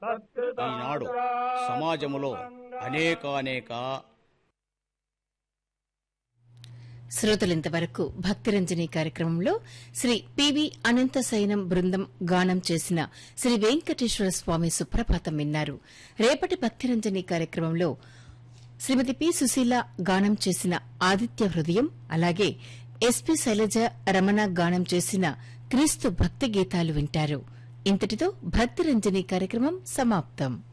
ఈనాడు సమాజములో అనేకానేక శ్రోతలింతవరకు భక్తిరంజని కార్యక్రమంలో శ్రీ పివి అనంత సైనం బృందం గానం చేసిన శ్రీ వెంకటేశ్వర స్వామి సుప్రభాతం విన్నారు రేపటి భక్తిరంజని కార్యక్రమంలో శ్రీమతి పి సుశీల గానం చేసిన ఆదిత్య హృదయం అలాగే ఎస్పి శైలజ రమణ గానం చేసిన క్రీస్తు భక్తి గీతాలు వింటారు ఇంతటితో భక్తిరంజని కార్యక్రమం సమాప్తం